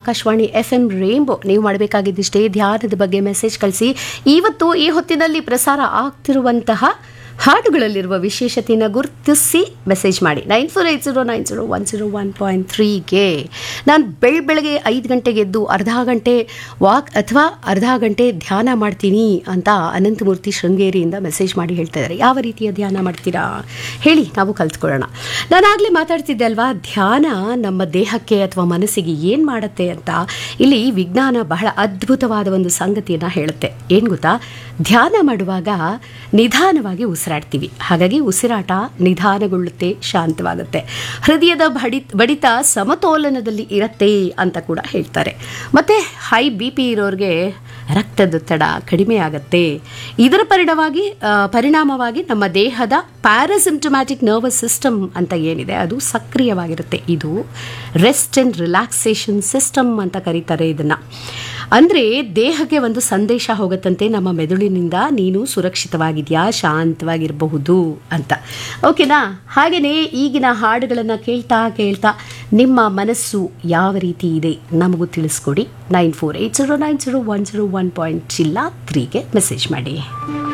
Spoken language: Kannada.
ಆಕಾಶವಾಣಿ ಎಫ್ ಎಂ ರೇಂಬೋ ನೀವು ಮಾಡಬೇಕಾಗಿದ್ದಿಷ್ಟೇ ಧ್ಯಾನದ ಬಗ್ಗೆ ಮೆಸೇಜ್ ಕಳಿಸಿ ಇವತ್ತು ಈ ಹೊತ್ತಿನಲ್ಲಿ ಪ್ರಸಾರ ಆಗ್ತಿರುವಂತಹ ಹಾಡುಗಳಲ್ಲಿರುವ ವಿಶೇಷತೆಯನ್ನು ಗುರುತಿಸಿ ಮೆಸೇಜ್ ಮಾಡಿ nine four eight zero nine zero one zero one point ತ್ರೀಗೆ ನಾನು ಬೆಳ ಬೆಳಗ್ಗೆ ಐದು ಗಂಟೆಗೆ ಎದ್ದು ಅರ್ಧ ಗಂಟೆ ವಾಕ್ ಅಥವಾ ಅರ್ಧ ಗಂಟೆ ಧ್ಯಾನ ಮಾಡ್ತೀನಿ ಅಂತ ಅನಂತಮೂರ್ತಿ ಶೃಂಗೇರಿಯಿಂದ ಮೆಸೇಜ್ ಮಾಡಿ ಹೇಳ್ತಾ ಇದ್ದಾರೆ ಯಾವ ರೀತಿಯ ಧ್ಯಾನ ಮಾಡ್ತೀರಾ ಹೇಳಿ ನಾವು ಕಲ್ತ್ಕೊಳ್ಳೋಣ ನಾನಾಗಲೇ ಮಾತಾಡ್ತಿದ್ದೆ ಅಲ್ವಾ ಧ್ಯಾನ ನಮ್ಮ ದೇಹಕ್ಕೆ ಅಥವಾ ಮನಸ್ಸಿಗೆ ಏನು ಮಾಡುತ್ತೆ ಅಂತ ಇಲ್ಲಿ ವಿಜ್ಞಾನ ಬಹಳ ಅದ್ಭುತವಾದ ಒಂದು ಸಂಗತಿಯನ್ನು ಹೇಳುತ್ತೆ ಏನು ಗೊತ್ತಾ ಧ್ಯಾನ ಮಾಡುವಾಗ ನಿಧಾನವಾಗಿ ಉಸಿರಾಡ್ತೀವಿ ಹಾಗಾಗಿ ಉಸಿರಾಟ ನಿಧಾನಗೊಳ್ಳುತ್ತೆ ಶಾಂತವಾಗುತ್ತೆ ಹೃದಯದ ಬಡಿ ಬಡಿತ ಸಮತೋಲನದಲ್ಲಿ ಇರತ್ತೆ ಅಂತ ಕೂಡ ಹೇಳ್ತಾರೆ ಮತ್ತು ಹೈ ಬಿ ಪಿ ಇರೋರಿಗೆ ರಕ್ತದೊತ್ತಡ ಕಡಿಮೆ ಆಗುತ್ತೆ ಇದರ ಪರಿಣಾಮವಾಗಿ ಆ, ಪರಿಣಾಮವಾಗಿ ನಮ್ಮ ದೇಹದ ಪ್ಯಾರಾಸಿಂಟಮ್ಯಾಟಿಕ್ ನರ್ವಸ್ ಸಿಸ್ಟಮ್ ಅಂತ ಏನಿದೆ ಅದು ಸಕ್ರಿಯವಾಗಿರುತ್ತೆ ಇದು ರೆಸ್ಟ್ ಆ್ಯಂಡ್ ರಿಲ್ಯಾಕ್ಸೇಷನ್ ಸಿಸ್ಟಮ್ ಅಂತ ಕರೀತಾರೆ ಇದನ್ನು ಅಂದರೆ ದೇಹಕ್ಕೆ ಒಂದು ಸಂದೇಶ ಹೋಗುತ್ತಂತೆ ನಮ್ಮ ಮೆದುಳಿನಿಂದ ನೀನು ಸುರಕ್ಷಿತವಾಗಿದೆಯಾ ಶಾಂತವಾಗಿರಬಹುದು ಅಂತ ಓಕೆನಾ ಹಾಗೆಯೇ ಈಗಿನ ಹಾಡುಗಳನ್ನು ಕೇಳ್ತಾ ಕೇಳ್ತಾ ನಿಮ್ಮ ಮನಸ್ಸು ಯಾವ ರೀತಿ ಇದೆ ನಮಗೂ ತಿಳಿಸ್ಕೊಡಿ nine four eight zero nine zero one zero one point ಜಿಲ್ಲಾ ತ್ರೀಗೆ ಮೆಸೇಜ್ ಮಾಡಿ